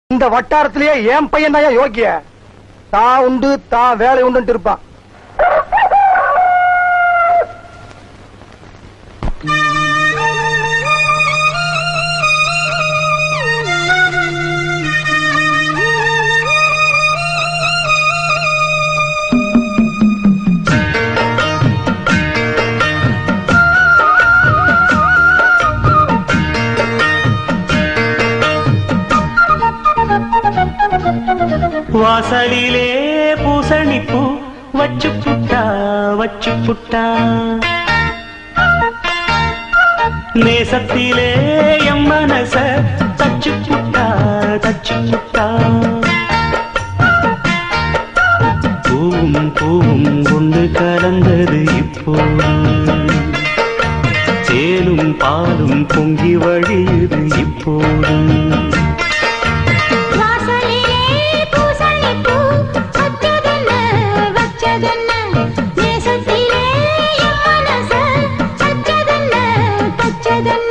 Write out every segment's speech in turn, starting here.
இந்த வட்டாரத்திலேயே என் பையன் தான் யோக்கிய தான் உண்டு தான் வேலை உண்டு இருப்பான் வாசலிலே பூசணிப்பூ வச்சு புட்டா வச்சு புட்டா நேசத்திலே எம் மனச தச்சு புட்டா தச்சு புட்டா பூவும் பூவும் கொண்டு கலந்தது இப்போது தேனும் பாலும் பொங்கி வழியுது இப்போது வாசலிலே பூசணிப்பூ வச்சதென்ன வச்சதென்ன நேசத்திலே என் மனச தச்சதென்ன தச்சதென்ன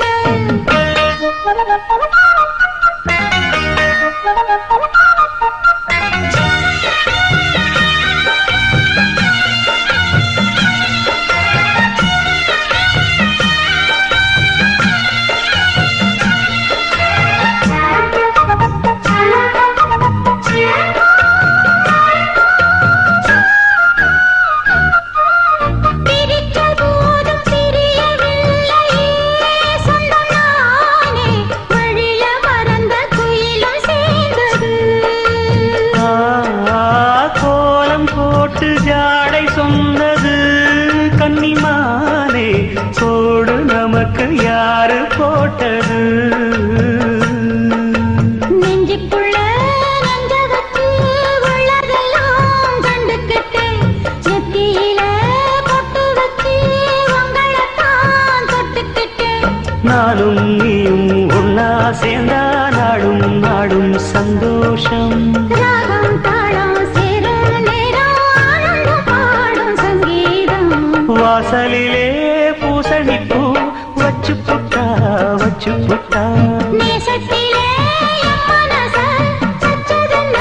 பிரித்த போதும் தெரியவில்லையே சொந்தம் நானே வழிய மறந்த குயிலும் சேர்ந்தது ஆ, கோலம் போட்டு ஜாடை சொன்னது கன்னிமானே சோடு நமக்கு யாரு போட்டது நெஞ்சுக்குள்ள நெஞ்சகத்து உள்ளதெல்லாம் கண்டுக்கிட்டேன் நெத்தியில பொட்டு வச்சு உங்களைத்தான் தொட்டுக்கிட்டேன் நானும் நீயும் ஒன்னா சேர்ந்தா நாடும் நாடும் சந்தோஷம் ராகம் தாளம் சேரும் நேரம் ஆனந்தம் பாடும் சங்கீதம் வாசலிலே பூசணிப்பூ வச்சு புட்டா வச்சு புட்டா நேசத்திலே என் மனச தச்சதென்ன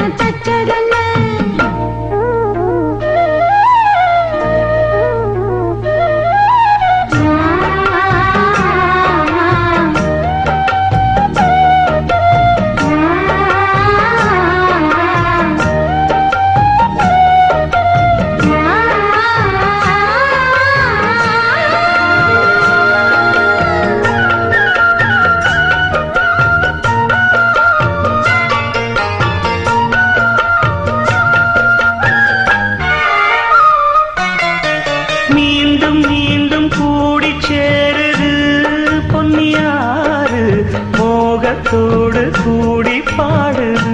மீண்டும் மீண்டும் கூடி சேருது பொன்னியாறு மோகத்தோடு கூடி பாடுது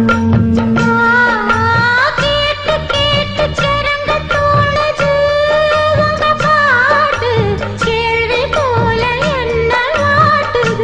கேட்டு கேட்டு கிறங்க தோணுது உங்க பாட்டு கேள்வி போல என்ன வாட்டுது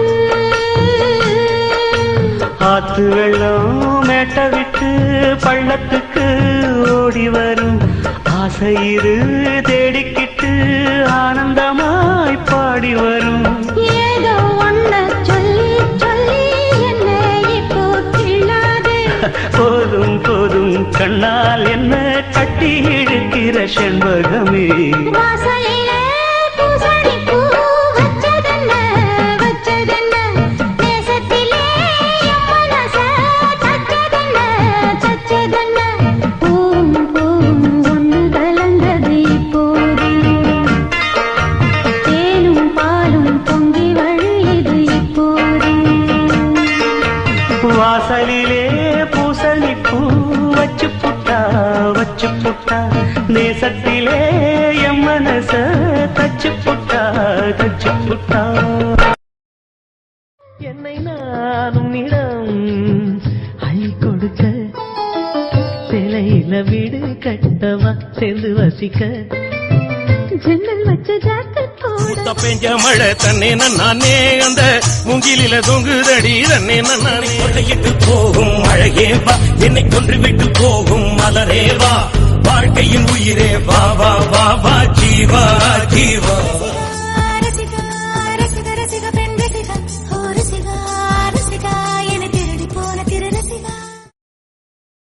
ஆத்து வெள்ளம் மேட்ட விட்டு பள்ளத்துக்கு ஓடி வரும் ஆசையிரு தேடிக்கிட்டு ஆனந்தமாய் பாடி வரும் ஏதோ ஒன்ன சொல்லி சொல்லி என்ன இப்போ கிள்ளாதே போதும் போதும் கண்ணால் என்ன கட்டி இழுக்கிற செண்பகமே வாசலிலே பூசணிப்பூ வச்சதென்ன வச்சதென்ன நேசத்திலே என் மனச தச்சதென்ன தச்சதென்ன பூவும் பூவும் ஒன்று கலந்தது இப்போது தேனும் பாலும் பொங்கி வழியுது இப்போது வாசலிலே பூசணிப்பூ வச்சு புட்டா வச்சு புட்டா நேசத்திலே எம் மனச தச்சு புட்டா தச்சு புட்டா என்னை நானும் இடம் அள்ளி கொடுக்க சிலையில வீடு கட்டவா சேர்ந்து வசிக்க ஜன்னல் வச்ச ஜாக்கெட் போட முத்த பெஞ்ச மழை தன்னே நானே அந்த மூங்கிலில தொங்குதடி தன்னே நானே கொள்ளையிட்டு போகும் அழகே வா என்னை கொன்று விட்டு போகும் மலரே வா வாழ்க்கையின் உயிரே வா வா வா வா ஜீவா ஜீவா